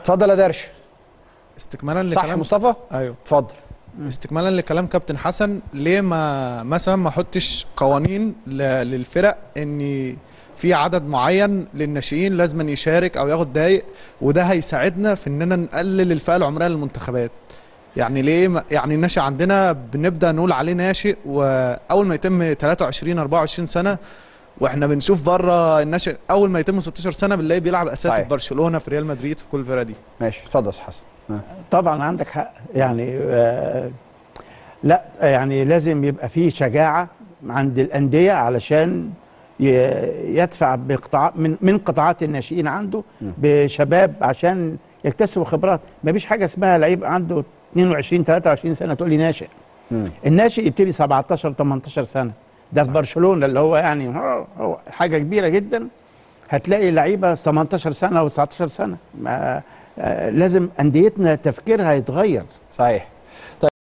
اتفضل يا درش استكمالا صح لكلام مصطفى ايوه اتفضل استكمالا لكلام كابتن حسن ليه ما مثلا ما احطش قوانين ل- للفرق ان في عدد معين للناشئين لازم يشارك او ياخد دقايق وده هيساعدنا في اننا نقلل الفئه العمريه للمنتخبات يعني ليه ما- يعني الناشئ عندنا بنبدا نقول عليه ناشئ واول ما يتم 23 24 سنه واحنا بنشوف بره الناشئ اول ما يتم 16 سنه بنلاقيه بيلعب اساسي صحيح. في برشلونه في ريال مدريد في كل الفرق دي ماشي اتفضل يا أستاذ حسن آه. طبعا عندك حق يعني آه لا يعني لازم يبقى في شجاعه عند الانديه علشان ي- يدفع بقطاع من من قطاعات الناشئين عنده بشباب عشان يكتسبوا خبرات ما فيش حاجه اسمها لعيب عنده 22 23 سنه تقول لي ناشئ مم. الناشئ يبتدي 17 18 سنه ده في برشلونه اللي هو يعني هو حاجه كبيره جدا هتلاقي لعيبه 18 سنه و19 سنه ما آه، لازم انديتنا تفكيرها يتغير صحيح